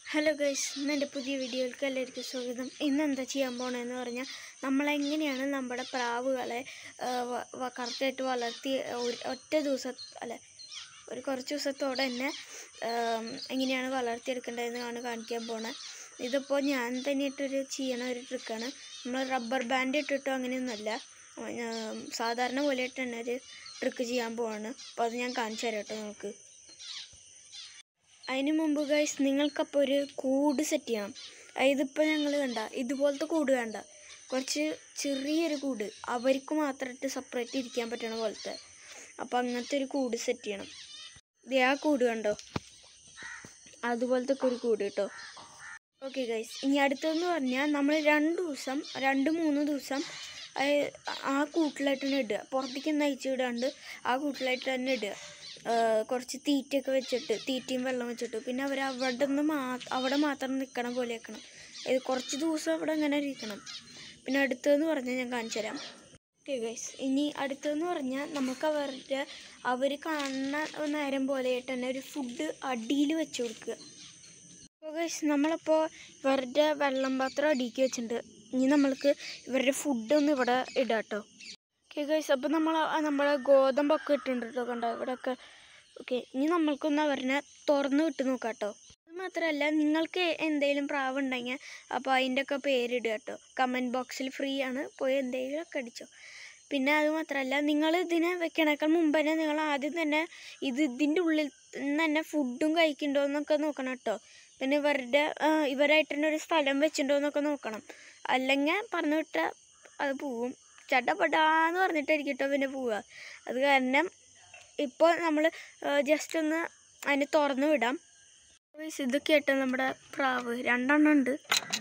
hello guys ഇന്ന് എൻ്റെ പുതിയ വീഡിയോയിലേക്ക് എല്ലാവർക്കും സ്വാഗതം ഇന്ന് എന്താ ചെയ്യാൻ പോണതെന്ന് പറഞ്ഞാൽ നമ്മളെങ്ങനെയാണ് നമ്മുടെ പ്രാവുകളെ കറക്റ്റായിട്ട് വളർത്തി ഒരു- ഒറ്റ ദിവസം അല്ല ഒരു കുറച്ച് ദിവസത്തോടെ തന്നെ ആം, എങ്ങനെയാണ് വളർത്തിയെടുക്കേണ്ടതെന്നാണ് കാണിക്കാൻ പോണത് ഇതിപ്പോൾ ഞാൻ തന്നെ ഇട്ടൊരു ചെയ്യണ ഒരു ട്രിക്കാണ് നമ്മൾ റബ്ബർ ബാൻഡ് ഇട്ടിട്ടോ അങ്ങനെയൊന്നുമല്ല ആം, സാധാരണ പോലെ ഇട്ട് തന്നെ ഒരു ട്രിക്ക് ചെയ്യാൻ പോവാണ് അപ്പോൾ അത് ഞാൻ കാണിച്ചു തരാം കേട്ടോ നമുക്ക് അതിന് മുമ്പ് ഗൈസ് നിങ്ങൾക്കപ്പോൾ ഒരു കൂട് സെറ്റ് ചെയ്യണം ഇതിപ്പോൾ ഞങ്ങൾ കണ്ട ഇതുപോലത്തെ കൂട് വേണ്ട കുറച്ച് ചെറിയൊരു കൂട് അവർക്ക് മാത്രമായിട്ട് സെപ്പറേറ്റ് ഇരിക്കാൻ പറ്റണ പോലത്തെ അപ്പോൾ അങ്ങനത്തെ ഒരു കൂട് സെറ്റ് ചെയ്യണം ദേ ആ കൂട് കണ്ടോ അതുപോലത്തെ ഒക്കെ ഒരു കൂട് കേട്ടോ ഓക്കെ ഗൈസ് ഇനി അടുത്തതെന്ന് പറഞ്ഞാൽ നമ്മൾ രണ്ട് ദിവസം രണ്ട് മൂന്ന് ദിവസം അയ് ആ കൂട്ടിലായിട്ട് തന്നെ ഇടുക പുറത്തേക്ക് നയിച്ച് വിടാണ്ട് ആ കൂട്ടിലായിട്ട് തന്നെ ഇടുക ആ, കുറച്ച് തീറ്റയൊക്കെ വെച്ചിട്ട് തീറ്റയും വെള്ളം വെച്ചിട്ട് പിന്നെ അവർ അവിടെ നിന്ന് മാ അവിടെ മാത്രം നിൽക്കണ പോലെ ആക്കണം ഇത് കുറച്ച് ദിവസം അവിടെ അങ്ങനെ ഇരിക്കണം പിന്നെ അടുത്തതെന്ന് പറഞ്ഞാൽ ഞാൻ കാണിച്ചു തരാം ഓക്കെ ഗൈസ് ഇനി അടുത്തതെന്ന് പറഞ്ഞാൽ നമുക്ക് അവരുടെ അവർ കാണുന്ന നേരം പോലെയായിട്ട് തന്നെ ഒരു ഫുഡ് അടിയിൽ വെച്ച് കൊടുക്കുക അപ്പോൾ ഗൈസ് നമ്മളപ്പോൾ ഇവരുടെ വെള്ളം പാത്രം അടിയിക്ക് വെച്ചിട്ടുണ്ട് ഇനി നമ്മൾക്ക് ഇവരുടെ ഫുഡ് ഒന്ന് ഇവിടെ ഇടാം കേട്ടോ ഓക്കെ ഗൈസ് അപ്പോൾ നമ്മൾ നമ്മളെ ഗോതമ്പൊക്കെ ഇട്ടിട്ടുണ്ട് കേട്ടോ കണ്ടോ ഇവിടെയൊക്കെ ഓക്കെ ഇനി നമ്മൾക്കൊന്ന് അവരെ തുറന്ന് വിട്ട് നോക്കാം കേട്ടോ അത് മാത്രമല്ല നിങ്ങൾക്ക് എന്തെങ്കിലും പ്രാവ് ഉണ്ടെങ്കിൽ അപ്പോൾ അതിൻ്റെയൊക്കെ പേരിടുക കേട്ടോ കമൻറ്റ് ബോക്സിൽ ഫ്രീ ആണ് പോയി എന്തെങ്കിലുമൊക്കെ അടിച്ചോ പിന്നെ അത് മാത്രമല്ല നിങ്ങൾ ഇതിനെ വെക്കണേക്കാൾ മുമ്പ് തന്നെ നിങ്ങൾ ആദ്യം തന്നെ ഇത് ഇതിൻ്റെ ഉള്ളിൽ നിന്ന് തന്നെ ഫുഡും കഴിക്കുന്നുണ്ടോ എന്നൊക്കെ നോക്കണം കേട്ടോ പിന്നെ ഇവരുടെ ആ, ഇവരായിട്ട് തന്നെ ഒരു സ്ഥലം വെച്ചിട്ടുണ്ടോ എന്നൊക്കെ നോക്കണം അല്ലെങ്കിൽ പറഞ്ഞു വിട്ടാൽ അത് പോവും ചട്ടപ്പെടാന്ന് പറഞ്ഞിട്ടായിരിക്കും കേട്ടോ പിന്നെ പോവുക അത് കാരണം ഇപ്പോൾ നമ്മൾ ജസ്റ്റ് ഒന്ന് അതിനെ തുറന്ന് വിടാം Guys, ഇതൊക്കെ ആയിട്ട് നമ്മുടെ പ്രാവ് രണ്ടെണ്ണം ഉണ്ട്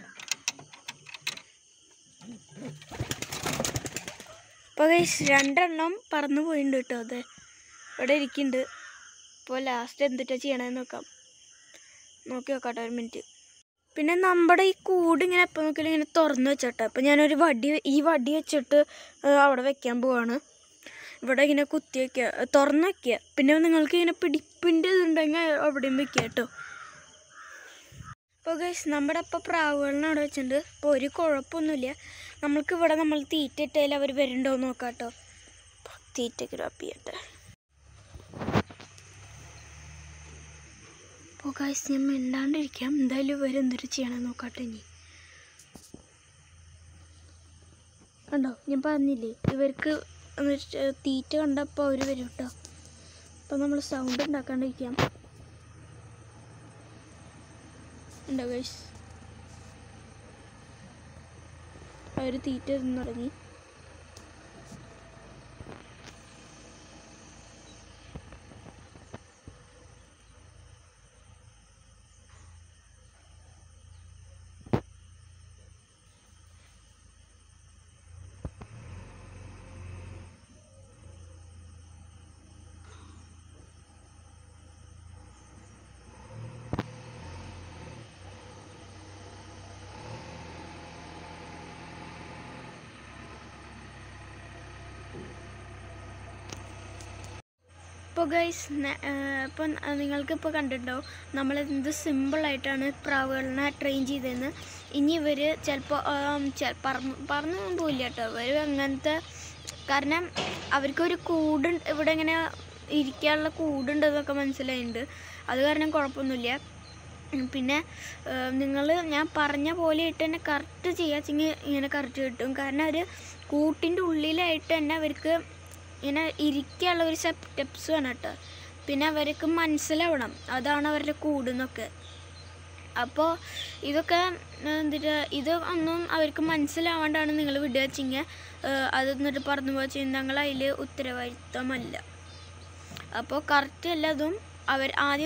ഇപ്പോൾ ഗൈസ് രണ്ടെണ്ണം പറന്നു പോയിട്ടുണ്ട് കേട്ടോ അതെ ഇവിടെ ഇരിക്കുന്നുണ്ട് ഇപ്പോൾ ലാസ്റ്റ് എന്തിട്ടാ ചെയ്യണമെന്ന് നോക്കാം നോക്കി നോക്കാട്ടെ ഒരു മിനിറ്റ് പിന്നെ നമ്മുടെ ഈ കൂട് ഇങ്ങനെ എപ്പോൾ നോക്കിയാലും ഇങ്ങനെ തുറന്ന് വെച്ചോട്ടെ അപ്പം ഞാനൊരു വടി ഈ വടി വെച്ചിട്ട് ആ, അവിടെ വെക്കാൻ പോവാണ് ഇവിടെ ഇങ്ങനെ കുത്തി വയ്ക്കുക തുറന്ന് വയ്ക്കുക പിന്നെ നിങ്ങൾക്ക് ഇങ്ങനെ പിടിപ്പിൻ്റെ ഇതുണ്ടെങ്കിൽ അവിടെയും വെക്കുക കേട്ടോ അപ്പോൾ ഗൈസ് നമ്മുടെ ഇപ്പോൾ പ്രാവുകളിനെ അവിടെ വെച്ചിട്ടുണ്ട് ഇപ്പോൾ ഒരു കുഴപ്പമൊന്നുമില്ല നമ്മൾക്ക് ഇവിടെ നമ്മൾ തീറ്റ ഇട്ടാൽ അവർ വരുന്നുണ്ടോ എന്ന് നോക്കാം കേട്ടോ തീറ്റയ്ക്ക് ഡ്രോപ്പ് ചെയ്യട്ടെ അപ്പോൾ ഗൈസ് ഞാൻ മിണ്ടാണ്ടിരിക്കാം എന്തായാലും ഇവർ എന്തൊരു ചെയ്യണമെന്ന് നോക്കട്ടെ ഇനി കണ്ടോ ഞാൻ പറഞ്ഞില്ലേ ഇവർക്ക് ഒന്ന് ചെ- തീറ്റ കണ്ടപ്പോൾ അവർ വരും കേട്ടോ അപ്പോൾ നമ്മൾ സൗണ്ട് ഉണ്ടാക്കാണ്ടിരിക്കാം ഉണ്ടോ ഗൈസ് അവർ തീറ്റ തിന്നു തുടങ്ങി ഇപ്പോൾ ഗൈസ് ഇപ്പം നിങ്ങൾക്ക് ഇപ്പോൾ കണ്ടിട്ടുണ്ടാവും നമ്മൾ എന്ത് സിമ്പിളായിട്ടാണ് പ്രാവുകളിനെ ട്രെയിൻ ചെയ്തതെന്ന് ഇനി ഇവർ ചിലപ്പോൾ പറന്ന് പറന്നു പോയില്ല കേട്ടോ ഇവർ അങ്ങനത്തെ കാരണം അവർക്കൊരു കൂട് ഇവിടെ ഇങ്ങനെ ഇരിക്കാനുള്ള കൂടുണ്ടെന്നൊക്കെ മനസ്സിലായിട്ടുണ്ട് അത് കാരണം കുഴപ്പമൊന്നുമില്ല ഉം, പിന്നെ നിങ്ങൾ ഞാൻ പറഞ്ഞ പോലെ ഇട്ട് തന്നെ കറക്റ്റ് ചെയ്യാച്ചെങ്കിൽ ഇങ്ങനെ കറക്റ്റ് കിട്ടും കാരണം അവർ കൂട്ടിൻ്റെ ഉള്ളിലായിട്ട് തന്നെ അവർക്ക് ഇങ്ങനെ ഇരിക്കാനുള്ള ഒരു സ്റ്റെപ്സ് വേണം കേട്ടോ പിന്നെ അവർക്ക് മനസ്സിലാവണം അതാണ് അവരുടെ കൂടുന്നൊക്കെ അപ്പോൾ ഇതൊക്കെ എന്തിട്ട് ഇത് ഒന്നും അവർക്ക് മനസ്സിലാവാണ്ടാണ് നിങ്ങൾ വിടുക വെച്ചെങ്കിൽ അത് എന്നിട്ട് പറഞ്ഞു പോയി ഞങ്ങൾ അതിൽ ഉത്തരവാദിത്തമല്ല അപ്പോൾ കറക്റ്റ് എല്ലാതും അവർ ആദ്യം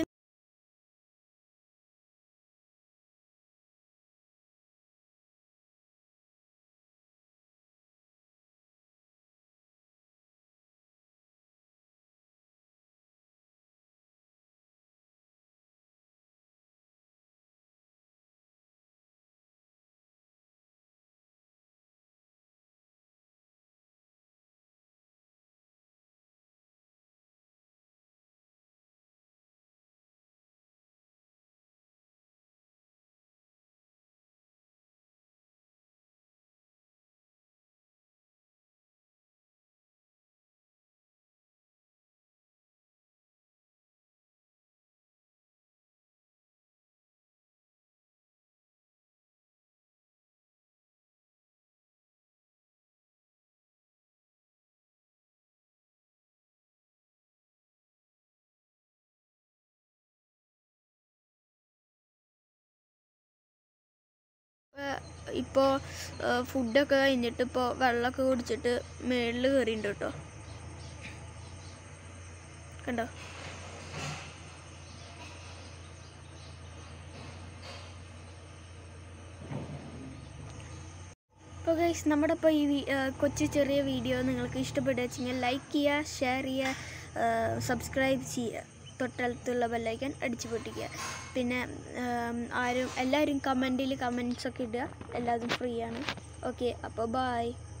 ഇപ്പോൾ ഫുഡൊക്കെ കഴിഞ്ഞിട്ട് ഇപ്പോൾ വെള്ളമൊക്കെ കുടിച്ചിട്ട് മേളിൽ കയറിയിട്ടുണ്ട് കേട്ടോ കണ്ടോ അപ്പോൾ ഗൈസ് നമ്മുടെ ഇപ്പോൾ ഈ വി- ആ, കൊച്ചു ചെറിയ വീഡിയോ നിങ്ങൾക്ക് ഇഷ്ടപ്പെട്ടു വെച്ചെങ്കിൽ ലൈക്ക് ചെയ്യുക ഷെയർ ചെയ്യുക സബ്സ്ക്രൈബ് ചെയ്യുക തൊട്ടടുത്തുള്ള ബെല്ലൈക്കൻ അടിച്ചു പൊട്ടിക്കുക പിന്നെ ആം, ആരും എല്ലാവരും കമൻറ്റിൽ കമൻസ് ഒക്കെ ഇടുക എല്ലാതും ഫ്രീ ആണ് ഓക്കെ അപ്പോൾ ബായ്